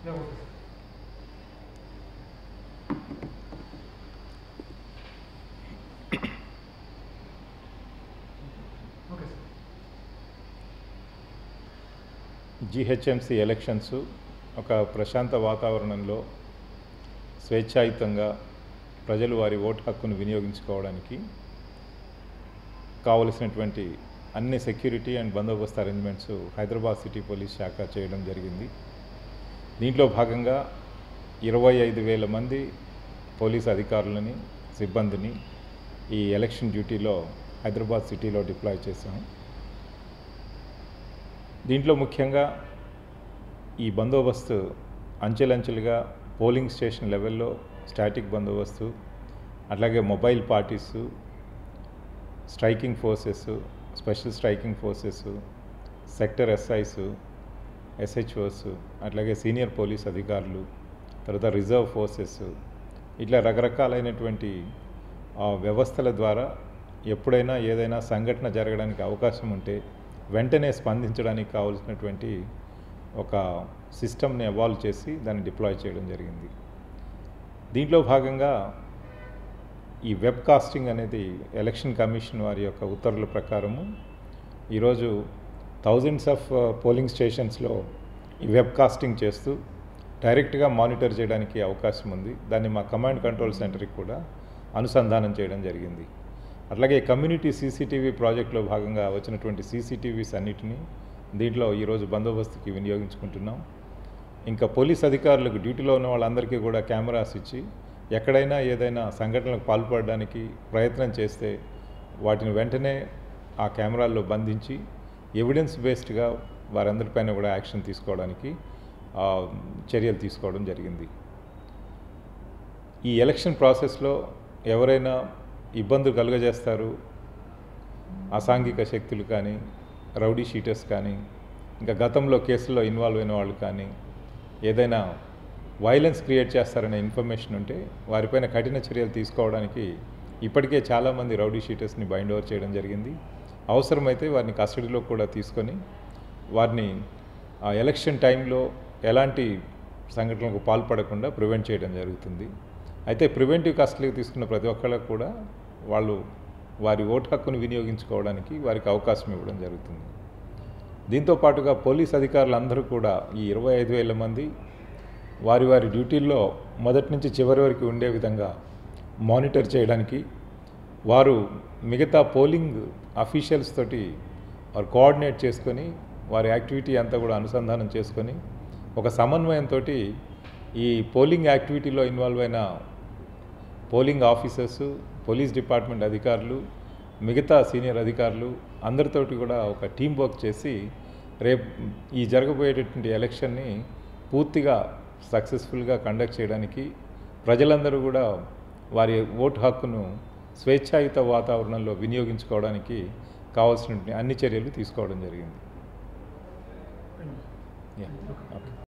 Yeah, okay, sir. Okay, sir. GHMC elections ఒక ప్రశాంత వాతావరణంలో స్వేచ్ఛాయుతంగా ప్రజలు వారి ఓటు హక్కును వినియోగించుకోవడానికి కావలసినటువంటి అన్ని సెక్యూరిటీ అండ్ బందోబస్తు అరేంజ్మెంట్స్ హైదరాబాద్ సిటీ పోలీస్ శాఖ చేయడం జరిగింది దీంట్లో భాగంగా ఇరవై ఐదు వేల మంది పోలీస్ అధికారులని సిబ్బందిని ఈ ఎలక్షన్ డ్యూటీలో హైదరాబాద్ సిటీలో డిప్లాయ్ చేశాము దీంట్లో ముఖ్యంగా ఈ బందోబస్తు అంచెలంచెలుగా పోలింగ్ స్టేషన్ లెవెల్లో స్టాటిక్ బందోబస్తు అట్లాగే mobile parties striking forces special striking forces sector SIs SHOs అట్లాగే సీనియర్ పోలీస్ అధికారులు తర్వాత రిజర్వ్ ఫోర్సెస్ ఇట్లా రకరకాలైనటువంటి ఆ, వ్యవస్థల ద్వారా ఎప్పుడైనా ఏదైనా సంఘటన జరగడానికి అవకాశం ఉంటే వెంటనే స్పందించడానికి కావలసినటువంటి ఒక సిస్టమ్ని ఎవాల్వ్ చేసి దాన్ని డిప్లాయ్ చేయడం జరిగింది దీంట్లో భాగంగా ఈ వెబ్ కాస్టింగ్ అనేది ఎలక్షన్ కమిషన్ వారి యొక్క ఉత్తర్వుల ప్రకారము ఈరోజు థౌజండ్స్ ఆఫ్ పోలింగ్ స్టేషన్స్లో ఈ వెబ్ కాస్టింగ్ చేస్తూ డైరెక్ట్గా మానిటర్ చేయడానికి అవకాశం ఉంది దాన్ని మా కమాండ్ కంట్రోల్ సెంటర్కి కూడా అనుసంధానం చేయడం జరిగింది అట్లాగే కమ్యూనిటీ సీసీటీవీ ప్రాజెక్టులో భాగంగా వచ్చినటువంటి సీసీటీవీస్ అన్నిటినీ దీంట్లో ఈరోజు బందోబస్తుకి వినియోగించుకుంటున్నాం ఇంకా పోలీస్ అధికారులకు డ్యూటీలో ఉన్న వాళ్ళందరికీ కూడా కెమెరాస్ ఇచ్చి ఎక్కడైనా ఏదైనా సంఘటనలకు పాల్పడడానికి ప్రయత్నం చేస్తే వాటిని వెంటనే ఆ కెమెరాల్లో బంధించి ఎవిడెన్స్ బేస్డ్గా వారందరిపైన కూడా యాక్షన్ తీసుకోవడానికి ఆ, చర్యలు తీసుకోవడం జరిగింది ఈ ఎలక్షన్ ప్రాసెస్లో ఎవరైనా ఇబ్బందులు కలుగజేస్తారు అసాంఘిక శక్తులు కానీ రౌడీ షీటర్స్ కానీ ఇంకా గతంలో కేసుల్లో ఇన్వాల్వ్ అయిన వాళ్ళు కానీ ఏదైనా వైలెన్స్ క్రియేట్ చేస్తారనే ఇన్ఫర్మేషన్ ఉంటే వారిపైన కఠిన చర్యలు తీసుకోవడానికి ఇప్పటికే చాలామంది రౌడీ షీటర్స్ని బైండ్ ఓవర్ చేయడం జరిగింది అవసరమైతే వారిని కస్టడీలో కూడా తీసుకొని వారిని ఆ ఎలక్షన్ టైంలో ఎలాంటి సంఘటనలకు పాల్పడకుండా ప్రివెంట్ చేయడం జరుగుతుంది అయితే ప్రివెంటివ్ కస్టడీకి తీసుకున్న ప్రతి ఒక్కళ్ళకు కూడా వాళ్ళు వారి ఓటు హక్కును వినియోగించుకోవడానికి వారికి అవకాశం ఇవ్వడం జరుగుతుంది దీంతో పాటుగా పోలీస్ అధికారులందరూ కూడా ఈ ఇరవై ఐదు వేల మంది వారి వారి డ్యూటీల్లో మొదటి నుంచి చివరి వరకు ఉండే విధంగా మానిటర్ చేయడానికి వారు మిగతా పోలింగ్ అఫీషియల్స్ తోటి వారు కోఆర్డినేట్ చేసుకొని వారి యాక్టివిటీ అంతా కూడా అనుసంధానం చేసుకొని ఒక సమన్వయంతో ఈ పోలింగ్ యాక్టివిటీలో ఇన్వాల్వ్ అయిన పోలింగ్ ఆఫీసర్స్ పోలీస్ డిపార్ట్మెంట్ అధికారులు మిగతా సీనియర్ అధికారులు అందరితోటి కూడా ఒక టీం వర్క్ చేసి రేపు ఈ జరగబోయేటటువంటి ఎలక్షన్ని పూర్తిగా సక్సెస్ఫుల్గా కండక్ట్ చేయడానికి ప్రజలందరూ కూడా వారి ఓటు హక్కును స్వేచ్ఛాయుత వాతావరణంలో వినియోగించుకోవడానికి కావాల్సినటువంటి అన్ని చర్యలు తీసుకోవడం జరిగింది Thank you. Yeah. Okay.